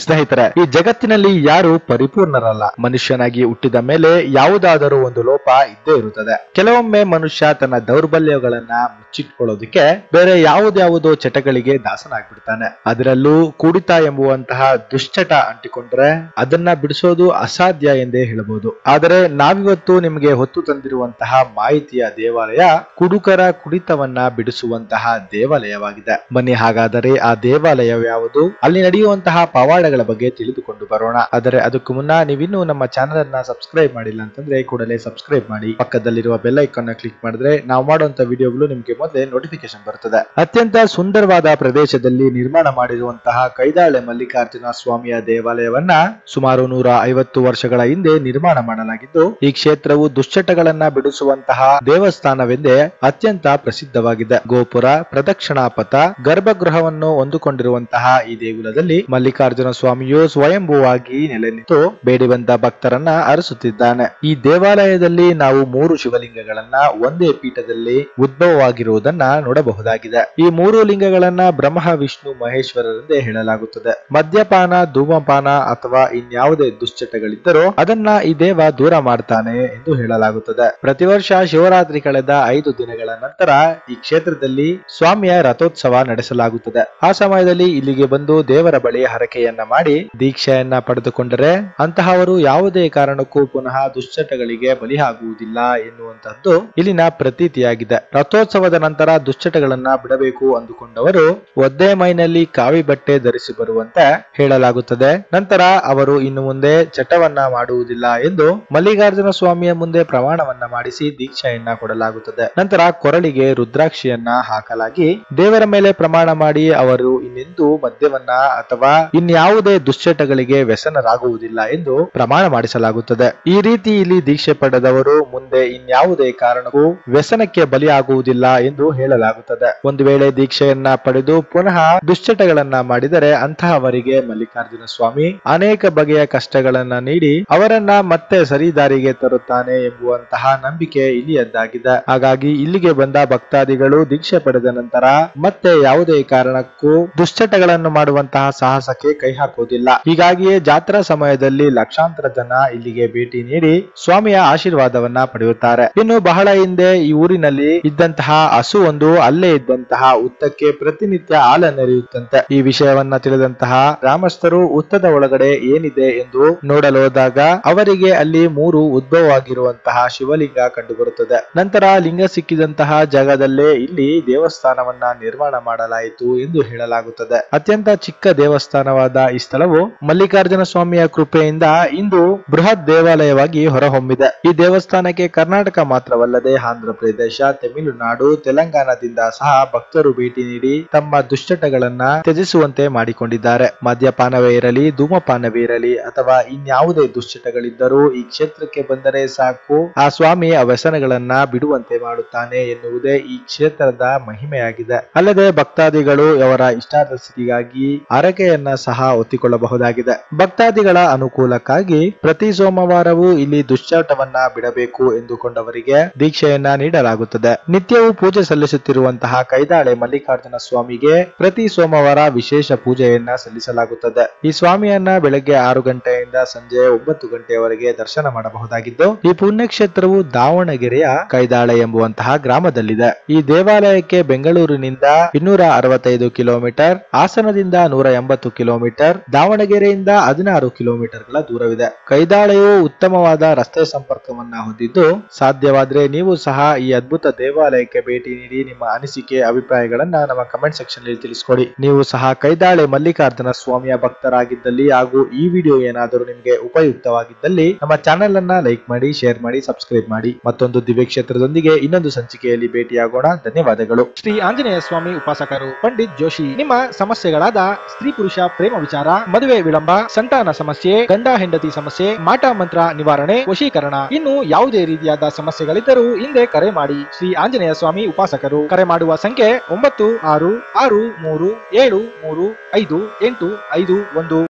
ಸ್ನೇಹಿತರೆ ಈ ಜಗತ್ತಿನಲ್ಲಿ ಯಾರು ಪರಿಪೂರ್ಣರಲ್ಲ ಮನುಷ್ಯನಾಗಿ ಹುಟ್ಟಿದ ಮೇಲೆ ಯಾವುದಾದರೂ ಒಂದು ಲೋಪ ಇದ್ದೇ ಇರುತ್ತದೆ ಕೆಲವೊಮ್ಮೆ ಮನುಷ್ಯ ತನ್ನ ದೌರ್ಬಲ್ಯಗಳನ್ನ ಮುಚ್ಚಿಟ್ಕೊಳ್ಳೋದಕ್ಕೆ ಬೇರೆ ಯಾವುದ್ಯಾವುದೋ ಚಟಗಳಿಗೆ ದಾಸನಾಗ್ಬಿಡ್ತಾನೆ ಅದರಲ್ಲೂ ಕುಡಿತ ಎಂಬುವಂತಹ ದುಶ್ಚಟ ಅಂಟಿಕೊಂಡ್ರೆ ಅದನ್ನ ಬಿಡಿಸೋದು ಅಸಾಧ್ಯ ಎಂದೇ ಹೇಳಬಹುದು ಆದರೆ ನಾವಿವತ್ತು ನಿಮಗೆ ಹೊತ್ತು ತಂದಿರುವಂತಹ ಮಾಹಿತಿಯ ದೇವಾಲಯ ಕುಡುಕರ ಕುಡಿತವನ್ನ ಬಿಡಿಸುವಂತಹ ದೇವಾಲಯವಾಗಿದೆ ಬನ್ನಿ ಹಾಗಾದರೆ ಆ ದೇವಾಲಯ ಯಾವುದು ಅಲ್ಲಿ ನಡೆಯುವಂತಹ ಪವಾಡಗಳ ಬಗ್ಗೆ ತಿಳಿದುಕೊಂಡು ಬರೋಣ ಆದರೆ ಅದಕ್ಕೂ ಮುನ್ನ ನೀವಿನ್ನೂ ನಮ್ಮ ಚಾನೆಲ್ ಅನ್ನ ಸಬ್ಸ್ಕ್ರೈಬ್ ಮಾಡಿಲ್ಲ ಅಂತಂದ್ರೆ ಕೂಡಲೇ ಸಬ್ಸ್ಕ್ರೈಬ್ ಮಾಡಿ ಪಕ್ಕದಲ್ಲಿರುವ ಬೆಲ್ ಐಕಾನ್ ನ ಕ್ಲಿಕ್ ಮಾಡಿದ್ರೆ ನಾವು ಮಾಡುವಂತ ವಿಡಿಯೋಗಳು ನಿಮ್ಗೆ ಮೊದಲೇ ನೋಟಿಫಿಕೇಶನ್ ಬರುತ್ತದೆ ಅತ್ಯಂತ ಸುಂದರವಾದ ಪ್ರದೇಶದಲ್ಲಿ ನಿರ್ಮಾಣ ಮಾಡಿರುವಂತಹ ಕೈದಾಳೆ ಮಲ್ಲಿಕಾರ್ಜುನ ಸ್ವಾಮಿಯ ದೇವಾಲಯವನ್ನ ಸುಮಾರು ನೂರ ಐವತ್ತು ವರ್ಷಗಳ ಹಿಂದೆ ನಿರ್ಮಾಣ ಮಾಡಲಾಗಿದ್ದು ಈ ಕ್ಷೇತ್ರವು ದುಶ್ಚಟಗಳನ್ನ ಬಿಡಿಸುವಂತಹ ದೇವಸ್ಥಾನವೆಂದೇ ಅತ್ಯಂತ ಪ್ರಸಿದ್ಧವಾಗಿದೆ ಗೋಪುರ ಪ್ರದಕ್ಷಿಣಾ ಪಥ ಗರ್ಭಗೃಹವನ್ನು ಹೊಂದಿಕೊಂಡಿರುವಂತಹ ಈ ದೇಗುಲದಲ್ಲಿ ಮಲ್ಲಿಕಾರ್ಜುನ ಸ್ವಾಮಿಯು ಸ್ವಯಂಭೂವಾಗಿ ನೆಲೆ ನಿಂತು ಬೇಡಿ ಬಂದ ಭಕ್ತರನ್ನ ಅರಸುತ್ತಿದ್ದಾನೆ ಈ ದೇವಾಲಯದಲ್ಲಿ ನಾವು ಮೂರು ಶಿವಲಿಂಗಗಳನ್ನ ಒಂದೇ ಪೀಠದಲ್ಲಿ ಉದ್ಭವವಾಗಿರುವುದನ್ನ ನೋಡಬಹುದಾಗಿದೆ ಈ ಮೂರು ಲಿಂಗಗಳನ್ನ ಬ್ರಹ್ಮ ವಿಷ್ಣು ಮಹೇಶ್ವರರೆಂದೇ ಹೇಳಲಾಗುತ್ತದೆ ಮದ್ಯಪಾನ ಧೂಮಪಾನ ಅಥವಾ ಇನ್ಯಾವುದೇ ದುಶ್ಚಟಗಳಿದ್ದರೂ ಅದನ್ನ ಈ ದೇವ ದೂರ ಮಾಡ್ತಾನೆ ಎಂದು ಹೇಳಲಾಗುತ್ತದೆ ಪ್ರತಿ ವರ್ಷ ಶಿವರಾತ್ರಿ ಕಳೆದ ಐದು ದಿನಗಳ ನಂತರ ಈ ಕ್ಷೇತ್ರದಲ್ಲಿ ಸ್ವಾಮಿಯ ರಥೋತ್ಸವ ನಡೆಸಲಾಗುತ್ತದೆ ಆ ಸಮಯದಲ್ಲಿ ಇಲ್ಲಿಗೆ ಬಂದು ದೇವರ ಬಳಿ ಹರಕೆಯನ್ನ ಮಾಡಿ ದೀಕ್ಷೆಯನ್ನ ಪಡೆದುಕೊಂಡರೆ ಅಂತಹವರು ಯಾವುದೇ ಕಾರಣಕ್ಕೂ ಪುನಃ ದುಶ್ಚಟಗಳಿಗೆ ಬಲಿಯಾಗುವುದಿಲ್ಲ ಎನ್ನುವಂತಹದ್ದು ಇಲ್ಲಿನ ಪ್ರತೀತಿಯಾಗಿದೆ ರಥೋತ್ಸವದ ನಂತರ ದುಶ್ಚಟಗಳನ್ನ ಬಿಡಬೇಕು ಅಂದುಕೊಂಡವರು ಒದ್ದೆ ಮೈನಲ್ಲಿ ಕಾವಿ ಬಟ್ಟೆ ಧರಿಸಿ ಬರುವಂತೆ ಹೇಳಲಾಗುತ್ತದೆ ನಂತರ ಅವರು ಇನ್ನು ಮುಂದೆ ಚಟವನ್ನ ಮಾಡುವುದಿಲ್ಲ ಎಂದು ಮಲ್ಲಿಕಾರ್ಜುನ ಸ್ವಾಮಿಯ ಮುಂದೆ ಪ್ರಮಾಣವನ್ನ ಮಾಡಿಸಿ ದೀಕ್ಷೆಯನ್ನ ಕೊಡಲಾಗುತ್ತದೆ ನಂತರ ಕೊರಳಿಗೆ ರುದ್ರಾಕ್ಷಿಯನ್ನ ಹಾಕಲಾಗಿ ದೇವರ ಮೇಲೆ ಪ್ರಮಾಣ ಮಾಡಿ ಅವರು ಇನ್ನೆಂದೂ ಮದ್ಯವನ್ನ ಅಥವಾ ಇನ್ಯಾವುದೇ ದುಶ್ಚಟಗಳಿಗೆ ವ್ಯಸನರಾಗುವುದಿಲ್ಲ ಎಂದು ಪ್ರಮಾಣ ಮಾಡಿಸಲಾಗುತ್ತದೆ ಈ ರೀತಿ ಇಲ್ಲಿ ದೀಕ್ಷೆ ಪಡೆದವರು ಮುಂದೆ ಇನ್ಯಾವುದೇ ಕಾರಣಕ್ಕೂ ವ್ಯಸನಕ್ಕೆ ಬಲಿಯಾಗುವುದಿಲ್ಲ ಎಂದು ಹೇಳಲಾಗುತ್ತದೆ ಒಂದು ವೇಳೆ ದೀಕ್ಷೆಯನ್ನ ಪಡೆದು ಪುನಃ ದುಶ್ಚಟಗಳನ್ನ ಮಾಡಿದರೆ ಅಂತಹವರಿಗೆ ಮಲ್ಲಿಕಾರ್ಜುನ ಸ್ವಾಮಿ ಅನೇಕ ಬಗೆಯ ಕಷ್ಟಗಳನ್ನ ನೀಡಿ ಅವರನ್ನ ಮತ್ತೆ ಸರಿದಾರಿಗೆ ತರುತ್ತಾನೆ ಎಂಬುವಂತಹ ನಂಬಿಕೆ ಇಲ್ಲಿಯದ್ದಾಗಿದೆ ಹಾಗಾಗಿ ಇಲ್ಲಿಗೆ ಬಂದ ಭಕ್ತಾದಿಗಳು ದೀಕ್ಷೆ ಪಡೆದ ನಂತರ ಮತ್ತೆ ಯಾವುದೇ ಕಾರಣಕ್ಕೂ ದುಶ್ಚಟಗಳನ್ನು ಮಾಡುವಂತಹ ಸಾಹಸಕ್ಕೆ ಕೈ ಹಾಕುವುದಿಲ್ಲ ಹೀಗಾಗಿಯೇ ಜಾತ್ರಾ ಸಮಯದಲ್ಲಿ ಲಕ್ಷಾಂತರ ಜನ ಇಲ್ಲಿಗೆ ಭೇಟಿ ನೀಡಿ ಸ್ವಾಮಿಯ ಆಶೀರ್ವಾದವನ್ನ ಪಡೆಯುತ್ತಾರೆ ಇನ್ನು ಬಹಳ ಹಿಂದೆ ಈ ಊರಿನಲ್ಲಿ ಇದ್ದಂತಹ ಹಸು ಒಂದು ಅಲ್ಲೇ ಇದ್ದಂತಹ ಉತ್ತಕ್ಕೆ ಪ್ರತಿನಿತ್ಯ ಹಾಲನ್ನೆರೆಯುತ್ತಂತೆ ಈ ವಿಷಯವನ್ನ ತಿಳಿದಂತಹ ಗ್ರಾಮಸ್ಥರು ಉತ್ತದ ಒಳಗಡೆ ಏನಿದೆ ಎಂದು ನೋಡಲು ಹೋದಾಗ ಅವರಿಗೆ ಅಲ್ಲಿ ಮೂರು ಉದ್ಭವವಾಗಿರುವಂತಹ ಶಿವಲಿಂಗ ಕಂಡುಬರುತ್ತದೆ ನಂತರ ಲಿಂಗ ಸಿಕ್ಕಿದಂತಹ ಜಾಗದಲ್ಲೇ ಇಲ್ಲಿ ದೇವಸ್ಥಾನವನ್ನ ನಿರ್ಮಾಣ ಮಾಡಲಾಯಿತು ಎಂದು ಹೇಳಲಾಗುತ್ತದೆ ಅತ್ಯಂತ ಚಿಕ್ಕ ದೇವಸ್ಥಾನವಾದ ಈ ಸ್ಥಳವು ಮಲ್ಲಿಕಾರ್ಜುನ ಸ್ವಾಮಿಯ ಕೃಪೆಯಿಂದ ಇಂದು ಬೃಹತ್ ದೇವಾಲಯವಾಗಿ ಹೊರಹೊಮ್ಮಿದೆ ಈ ದೇವಸ್ಥಾನಕ್ಕೆ ಕರ್ನಾಟಕ ಮಾತ್ರವಲ್ಲದೆ ಆಂಧ್ರ ಪ್ರದೇಶ ತಮಿಳುನಾಡು ತೆಲಂಗಾಣದಿಂದ ಸಹ ಭಕ್ತರು ಭೇಟಿ ನೀಡಿ ತಮ್ಮ ದುಶ್ಚಟಗಳನ್ನ ತ್ಯಜಿಸುವಂತೆ ಮಾಡಿಕೊಂಡಿದ್ದಾರೆ ಮದ್ಯಪಾನವೇ ಇರಲಿ ಧೂಮಪಾನವೇ ಇರಲಿ ಅಥವಾ ಇನ್ಯಾವುದೇ ದುಶ್ಚಟಗಳಿದ್ದರೂ ಈ ಕ್ಷೇತ್ರಕ್ಕೆ ಬಂದರೆ ಸಾಕು ಆ ಸ್ವಾಮಿ ಆ ವ್ಯಸನಗಳನ್ನ ಬಿಡುವಂತೆ ಮಾಡುತ್ತಾನೆ ಎನ್ನುವುದೇ ಈ ಕ್ಷೇತ್ರದ ಮಹಿಮೆಯಾಗಿದೆ ಅಲ್ಲದೆ ಭಕ್ತಾದಿಗಳು ಅವರ ಇಷ್ಟಾರ್ಥ ಸ್ಥಿತಿಗಾಗಿ ಹರಕೆಯನ್ನ ಸಹ ಒತ್ತಿಕೊಳ್ಳಬಹುದಾಗಿದೆ ಭಕ್ತಾದಿಗಳ ಅನುಕೂಲಕ್ಕಾಗಿ ಪ್ರತಿ ಸೋಮವಾರವೂ ಇಲ್ಲಿ ದುಶ್ಚಟವನ್ನ ಬಿಡಬೇಕು ಎಂದುಕೊಂಡವರಿಗೆ ದೀಕ್ಷೆಯನ್ನ ನೀಡಲಾಗುತ್ತದೆ ನಿತ್ಯವೂ ಪೂಜೆ ಸಲ್ಲಿಸುತ್ತಿರುವಂತಹ ಕೈದಾಳೆ ಮಲ್ಲಿಕಾರ್ಜುನ ಸ್ವಾಮಿಗೆ ಪ್ರತಿ ಸೋಮವಾರ ವಿಶೇಷ ಪೂಜೆಯನ್ನ ಸಲ್ಲಿಸಲಾಗುತ್ತದೆ ಈ ಸ್ವಾಮಿಯನ್ನ ಬೆಳಗ್ಗೆ ಆರು ಗಂಟೆಯಿಂದ ಸಂಜೆ ಒಂಬತ್ತು ಗಂಟೆಯವರೆಗೆ ದರ್ಶನ ಮಾಡಬಹುದಾಗಿದ್ದು ಈ ಪುಣ್ಯಕ್ಷೇತ್ರವು ದಾವಣಗೆರೆಯ ಕೈದಾಳೆ ಎಂಬುವಂತಹ ಗ್ರಾಮದಲ್ಲಿದೆ ಈ ದೇವಾಲಯಕ್ಕೆ ಬೆಂಗಳೂರಿನಿಂದ ಇನ್ನೂರ ಅರವತ್ತೈದು ಕಿಲೋಮೀಟರ್ ಹಾಸನದಿಂದ ನೂರ ಎಂಬತ್ತು ಕಿಲೋಮೀಟರ್ ದಾವಣಗೆರೆಯಿಂದ ಹದಿನಾರು ಕಿಲೋಮೀಟರ್ಗಳ ದೂರವಿದೆ ಕೈದಾಳೆಯು ಉತ್ತಮವಾದ ರಸ್ತೆ ಸಂಪರ್ಕವನ್ನ ಹೊಂದಿದ್ದು ಸಾಧ್ಯವಾದ್ರೆ ನೀವು ಸಹ ಈ ಅದ್ಭುತ ದೇವಾಲಯಕ್ಕೆ ಭೇಟಿ ನೀಡಿ ನಿಮ್ಮ ಅನಿಸಿಕೆ ಅಭಿಪ್ರಾಯಗಳನ್ನ ನಮ್ಮ ಕಮೆಂಟ್ ಸೆಕ್ಷನ್ ನಲ್ಲಿ ತಿಳಿಸ್ಕೊಡಿ ನೀವು ಸಹ ಕೈದಾಳೆ ಮಲ್ಲಿಕಾರ್ಜುನ ಸ್ವಾಮಿಯ ಭಕ್ತರಾಗಿದ್ದಲ್ಲಿ ಹಾಗೂ ಈ ವಿಡಿಯೋ ಏನಾದರೂ ನಿಮಗೆ ಉಪಯುಕ್ತವಾಗಿದ್ದಲ್ಲಿ ನಮ್ಮ ಚಾನೆಲ್ ಅನ್ನ ಲೈಕ್ ಮಾಡಿ ಶೇರ್ ಮಾಡಿ ಸಬ್ಸ್ಕ್ರೈಬ್ ಮಾಡಿ ಮತ್ತೊಂದು ದಿವ್ಯ ಕ್ಷೇತ್ರದೊಂದಿಗೆ ಇನ್ನೊಂದು ಸಂಚಿಕೆಯಲ್ಲಿ ಭೇಟಿಯಾಗೋಣ ಧನ್ಯವಾದಗಳು ಶ್ರೀ ಆಂಜನೇಯ ಸ್ವಾಮಿ ಉಪಾಸಕರು ಪಂಡಿತ್ ಜೋಶಿ ನಿಮ್ಮ ಸಮಸ್ಯೆಗಳಾದ ಸ್ತ್ರೀ ಪುರುಷ ಪ್ರೇಮ ವಿಚಾರ ಮದುವೆ ವಿಳಂಬ ಸಂತಾನ ಸಮಸ್ಯೆ ಗಂಡ ಹೆಂಡತಿ ಸಮಸ್ಯೆ ಮಾಟ ಮಂತ್ರ ನಿವಾರಣೆ ವಶೀಕರಣ ಇನ್ನು ಯಾವುದೇ ರೀತಿಯಾದ ಸಮಸ್ಯೆಗಳಿದ್ದರೂ ಹಿಂದೆ ಕರೆ ಮಾಡಿ ಶ್ರೀ ಆಂಜನೇಯ ಸ್ವಾಮಿ ಉಪಾಸಕರು ಕರೆ ಮಾಡುವ ಸಂಖ್ಯೆ ಒಂಬತ್ತು ಆರು ಆರು ಮೂರು ಏಳು ಮೂರು ಐದು ಎಂಟು ಐದು ಒಂದು